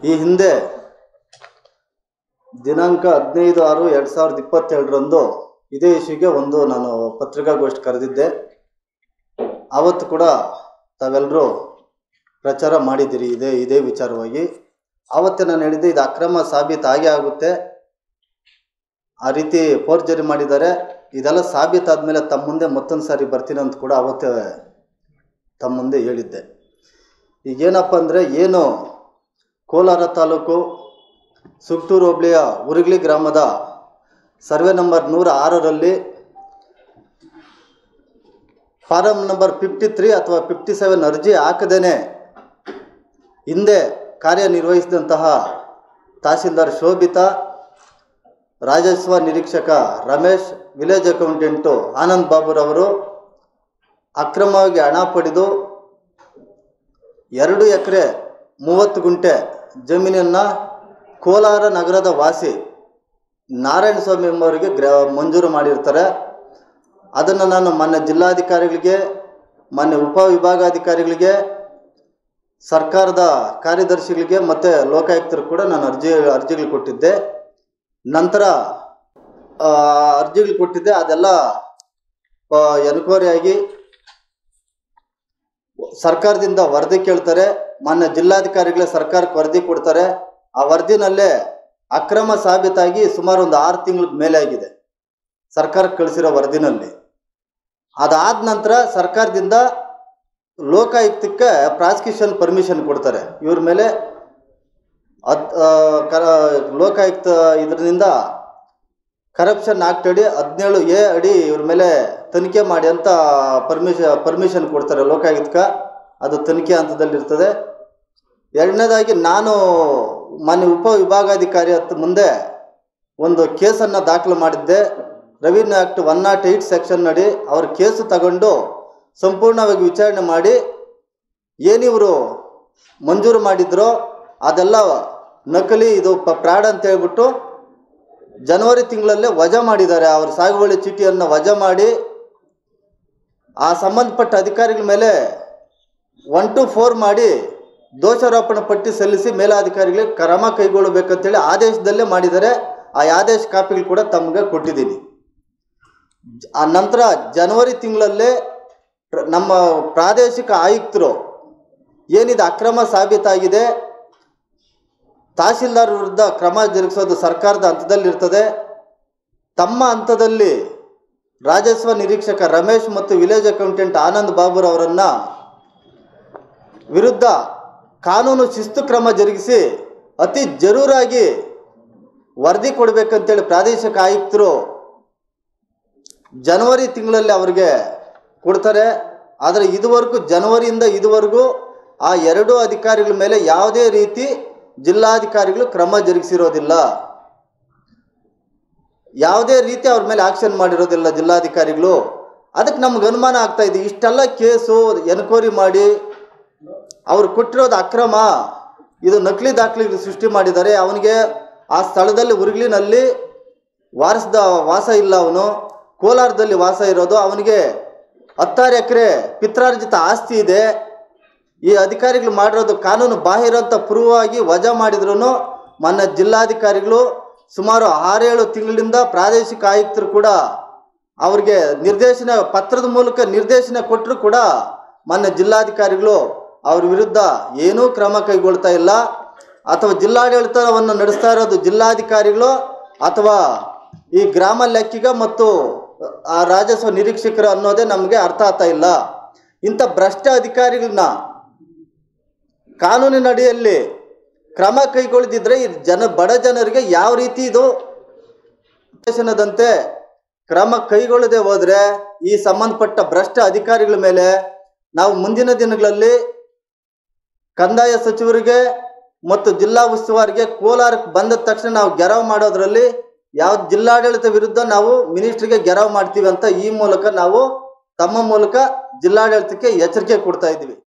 ಈ ಹಿಂದೆ ದಿನಾಂಕ ಹದಿನೈದು ಆರು ಎರಡು ಸಾವಿರದ ಇಪ್ಪತ್ತೆರಡರಂದು ಇದೇ ಇಶ್ಯೂಗೆ ಒಂದು ನಾನು ಪತ್ರಿಕಾಗೋಷ್ಠಿ ಕರೆದಿದ್ದೆ ಆವತ್ತು ಕೂಡ ತಾವೆಲ್ಲರೂ ಪ್ರಚಾರ ಮಾಡಿದ್ದೀರಿ ಇದೇ ಇದೇ ವಿಚಾರವಾಗಿ ಆವತ್ತೇ ನಾನು ಹೇಳಿದ್ದೆ ಇದು ಅಕ್ರಮ ಸಾಬೀತು ಆಗೇ ಆಗುತ್ತೆ ಆ ರೀತಿ ಫೋರ್ಜರಿ ಮಾಡಿದ್ದಾರೆ ಇದೆಲ್ಲ ಸಾಬೀತಾದ್ಮೇಲೆ ತಮ್ಮ ಮುಂದೆ ಮತ್ತೊಂದು ಸಾರಿ ಬರ್ತೀನಿ ಅಂತ ಕೂಡ ಅವತ್ತೇ ತಮ್ಮ ಮುಂದೆ ಹೇಳಿದ್ದೆ ಈಗೇನಪ್ಪ ಅಂದರೆ ಏನು ಕೋಲಾರ ತಾಲೂಕು ಸುಗ್ಟೂರು ಹೋಬಳಿಯ ಉರುಗ್ಲಿ ಗ್ರಾಮದ ಸರ್ವೆ ನಂಬರ್ ನೂರ ಆರರಲ್ಲಿ ಫಾರಂ ನಂಬರ್ ಫಿಫ್ಟಿ ತ್ರೀ ಅಥವಾ ಫಿಫ್ಟಿ ಸೆವೆನ್ ಅರ್ಜಿ ಹಾಕದೇನೆ ಹಿಂದೆ ಕಾರ್ಯನಿರ್ವಹಿಸಿದಂತಹ ತಹಸೀಲ್ದಾರ್ ಶೋಭಿತಾ ರಾಜಸ್ವ ನಿರೀಕ್ಷಕ ರಮೇಶ್ ವಿಲೇಜ್ ಅಕೌಂಟೆಂಟು ಆನಂದ್ ಬಾಬುರವರು ಅಕ್ರಮವಾಗಿ ಹಣ ಪಡೆದು ಎರಡು ಎಕರೆ ಮೂವತ್ತು ಗುಂಟೆ ಜಮೀನನ್ನು ಕೋಲಾರ ನಗರದ ವಾಸಿ ನಾರಾಯಣ ಸ್ವಾಮಿ ಎಂಬವರಿಗೆ ಗ್ರ ಮಂಜೂರು ಮಾಡಿರ್ತಾರೆ ಅದನ್ನು ನಾನು ಮೊನ್ನೆ ಜಿಲ್ಲಾಧಿಕಾರಿಗಳಿಗೆ ಮೊನ್ನೆ ಉಪವಿಭಾಗಾಧಿಕಾರಿಗಳಿಗೆ ಸರ್ಕಾರದ ಕಾರ್ಯದರ್ಶಿಗಳಿಗೆ ಮತ್ತು ಲೋಕಾಯುಕ್ತರು ಕೂಡ ನಾನು ಅರ್ಜಿ ಅರ್ಜಿಗಳು ಕೊಟ್ಟಿದ್ದೆ ನಂತರ ಆ, ಅರ್ಜಿಗಳು ಕೊಟ್ಟಿದ್ದೆ ಅದೆಲ್ಲ ಎನ್ಕ್ವೈರಿ ಆಗಿ ಸರ್ಕಾರದಿಂದ ವರದಿ ಕೇಳ್ತಾರೆ ಮಾನ್ಯ ಜಿಲ್ಲಾಧಿಕಾರಿಗಳೇ ಸರ್ಕಾರಕ್ಕೆ ವರದಿ ಕೊಡ್ತಾರೆ ಆ ವರದಿನಲ್ಲೇ ಅಕ್ರಮ ಸಾಬೀತಾಗಿ ಸುಮಾರು ಒಂದು ಆರು ತಿಂಗಳ ಮೇಲೆ ಆಗಿದೆ ಸರ್ಕಾರಕ್ಕೆ ಕಳಿಸಿರೋ ವರದಿನಲ್ಲಿ ಅದಾದ ನಂತರ ಸರ್ಕಾರದಿಂದ ಲೋಕಾಯುಕ್ತಕ್ಕೆ ಪ್ರಾಸಿಕ್ಯೂಷನ್ ಪರ್ಮಿಷನ್ ಕೊಡ್ತಾರೆ ಇವ್ರ ಮೇಲೆ ಅದ್ ಆ, ಕರ ಲೋಕಾಯುಕ್ತ ಇದರಿಂದ ಕರಪ್ಷನ್ ಆಕ್ಟ್ ಅಡಿ ಹದಿನೇಳು ಎ ಅಡಿ ಇವ್ರ ಮೇಲೆ ತನಿಖೆ ಮಾಡಿ ಅಂತ ಪರ್ಮಿಷನ್ ಪರ್ಮಿಷನ್ ಕೊಡ್ತಾರೆ ಲೋಕಾಯುಕ್ತ ಅದು ತನಿಖೆ ಹಂತದಲ್ಲಿರ್ತದೆ ಎರಡನೇದಾಗಿ ನಾನು ಮಾನ್ಯ ಉಪ ವಿಭಾಗಾಧಿಕಾರಿ ಹತ್ತು ಮುಂದೆ ಒಂದು ಕೇಸನ್ನು ದಾಖಲು ಮಾಡಿದ್ದೆ revenue act one not eight section ಅಡಿ ಅವ್ರ ಕೇಸು ತಗೊಂಡು ಸಂಪೂರ್ಣವಾಗಿ ವಿಚಾರಣೆ ಮಾಡಿ ಏನಿವರು ಮಂಜೂರು ಮಾಡಿದ್ರೋ ಅದೆಲ್ಲ ನಕಲಿ ಇದು ಪ ಪ್ರಾಡ್ ಅಂತ ಹೇಳ್ಬಿಟ್ಟು ಜನವರಿ ತಿಂಗಳಲ್ಲೇ ವಜಾ ಮಾಡಿದ್ದಾರೆ ಅವ್ರ ಸಾಗುವಳಿ ಚೀಟಿಯನ್ನು ವಜಾ ಮಾಡಿ ಆ ಸಂಬಂಧಪಟ್ಟ ಅಧಿಕಾರಿಗಳ ಮೇಲೆ ಒನ್ ಟು ಫೋರ್ ಮಾಡಿ ದೋಷಾರೋಪಣೆ ಪಟ್ಟಿ ಸಲ್ಲಿಸಿ ಮೇಲಾಧಿಕಾರಿಗಳಿಗೆ ಕ್ರಮ ಕೈಗೊಳ್ಳಬೇಕಂತೇಳಿ ಆದೇಶದಲ್ಲೇ ಮಾಡಿದ್ದಾರೆ ಆ ಆದೇಶ ಕಾಪಿಗಳು ಕೂಡ ತಮಗೆ ಕೊಟ್ಟಿದ್ದೀನಿ ಆ ನಂತರ ಜನವರಿ ತಿಂಗಳಲ್ಲೇ ಪ್ರ- ನಮ್ಮ ಪ್ರಾದೇಶಿಕ ಆಯುಕ್ತರು ಏನಿದು ಅಕ್ರಮ ಸಾಬೀತಾಗಿದೆ ತಹಸೀಲ್ದಾರ್ ವಿರುದ್ಧ ಕ್ರಮ ಜರುಗಿಸೋದು ಸರ್ಕಾರದ ಹಂತದಲ್ಲಿರ್ತದೆ ತಮ್ಮ ಹಂತದಲ್ಲಿ ರಾಜಸ್ವ ನಿರೀಕ್ಷಕ ರಮೇಶ್ ಮತ್ತು ವಿಲೇಜ್ ಅಕೌಂಟೆಂಟ್ ಆನಂದ್ ಬಾಬುರವರನ್ನು ವಿರುದ್ಧ ಕಾನೂನು ಶಿಸ್ತು ಕ್ರಮ ಜರುಗಿಸಿ ಅತಿ ಜರೂರಾಗಿ ವರದಿ ಕೊಡಬೇಕಂತೇಳಿ ಪ್ರಾದೇಶಿಕ ಆಯುಕ್ತರು ಜನವರಿ ತಿಂಗಳಲ್ಲಿ ಅವ್ರಿಗೆ ಕೊಡ್ತಾರೆ ಆದರೆ ಇದುವರೆಗೂ ಜನವರಿಯಿಂದ ಇದುವರೆಗೂ ಆ ಎರಡೂ ಅಧಿಕಾರಿಗಳ ಮೇಲೆ ಯಾವುದೇ ರೀತಿ ಜಿಲ್ಲಾಧಿಕಾರಿಗಳು ಕ್ರಮ ಜರುಗಿಸಿರೋದಿಲ್ಲ ಯಾವುದೇ ರೀತಿ ಅವ್ರ ಮೇಲೆ ಆಕ್ಷನ್ ಮಾಡಿರೋದಿಲ್ಲ ಜಿಲ್ಲಾಧಿಕಾರಿಗಳು ಅದಕ್ಕೆ ನಮ್ಗೆ ಅನುಮಾನ ಆಗ್ತಾ ಇದೆ ಇಷ್ಟೆಲ್ಲ ಕೇಸು ಎನ್ಕ್ವೈರಿ ಮಾಡಿ ಅವ್ರು ಕೊಟ್ಟಿರೋದು ಅಕ್ರಮ ಇದು ನಕಲಿ ದಾಖಲೆ ಸೃಷ್ಟಿ ಮಾಡಿದ್ದಾರೆ ಅವನಿಗೆ ಆ ಸ್ಥಳದಲ್ಲಿ ಉರುಗ್ಲಿನಲ್ಲಿ ವಾರಸದ ವಾಸ ಇಲ್ಲ ಅವನು ಕೋಲಾರದಲ್ಲಿ ವಾಸ ಇರೋದು ಅವನಿಗೆ ಹತ್ತಾರು ಎಕರೆ ಪಿತ್ರಾರ್ಜಿತ ಆಸ್ತಿ ಇದೆ ಈ ಅಧಿಕಾರಿಗಳು ಮಾಡಿರೋದು ಕಾನೂನು ಬಾಹಿರ ಅಂತ ಪೂರ್ವವಾಗಿ ವಜಾ ಮಾಡಿದ್ರು ಮೊನ್ನೆ ಜಿಲ್ಲಾಧಿಕಾರಿಗಳು ಸುಮಾರು ಆರೇಳು ತಿಂಗಳಿಂದ ಪ್ರಾದೇಶಿಕ ಆಯುಕ್ತರು ಕೂಡ ಅವ್ರಿಗೆ ನಿರ್ದೇಶನ ಪತ್ರದ ಮೂಲಕ ನಿರ್ದೇಶನ ಕೊಟ್ಟರು ಕೂಡ ಮೊನ್ನೆ ಜಿಲ್ಲಾಧಿಕಾರಿಗಳು ಅವ್ರ ವಿರುದ್ಧ ಏನೂ ಕ್ರಮ ಕೈಗೊಳ್ತಾ ಇಲ್ಲ ಅಥವಾ ಜಿಲ್ಲಾಡಳಿತವನ್ನು ನಡೆಸ್ತಾ ಇರೋದು ಜಿಲ್ಲಾಧಿಕಾರಿಗಳು ಅಥವಾ ಈ ಗ್ರಾಮ ಲೆಕ್ಕಿಗ ಮತ್ತು ಆ ರಾಜಸ್ವ ನಿರೀಕ್ಷಕರು ಅನ್ನೋದೇ ನಮಗೆ ಅರ್ಥ ಆಗ್ತಾ ಇಲ್ಲ ಇಂಥ ಭ್ರಷ್ಟ ಅಧಿಕಾರಿಗಳನ್ನ ಕಾನೂನಿನ ಅಡಿಯಲ್ಲಿ ಕ್ರಮ ಕೈಗೊಳ್ಳದಿದ್ರೆ ಈ ಜನ ಬಡ ಜನರಿಗೆ ಯಾವ ರೀತಿ ಇದು ನಿರ್ದೇಶನದಂತೆ ಕ್ರಮ ಕೈಗೊಳ್ಳದೆ ಹೋದ್ರೆ ಈ ಸಂಬಂಧಪಟ್ಟ ಭ್ರಷ್ಟ ಅಧಿಕಾರಿಗಳ ಮೇಲೆ ನಾವು ಮುಂದಿನ ದಿನಗಳಲ್ಲಿ ಕಂದಾಯ ಸಚಿವರಿಗೆ ಮತ್ತು ಜಿಲ್ಲಾ ಉಸ್ತುವಾರಿಗೆ ಕೋಲಾರಕ್ಕೆ ಬಂದ ತಕ್ಷಣ ನಾವು ಗೆರವು ಮಾಡೋದ್ರಲ್ಲಿ ಯಾವ ಜಿಲ್ಲಾಡಳಿತ ವಿರುದ್ಧ ನಾವು ಮಿನಿಸ್ಟ್ರಿಗೆ ಗೆರವು ಮಾಡ್ತೀವಿ ಅಂತ ಈ ಮೂಲಕ ನಾವು ತಮ್ಮ ಮೂಲಕ ಜಿಲ್ಲಾಡಳಿತಕ್ಕೆ ಎಚ್ಚರಿಕೆ ಕೊಡ್ತಾ ಇದ್ದೀವಿ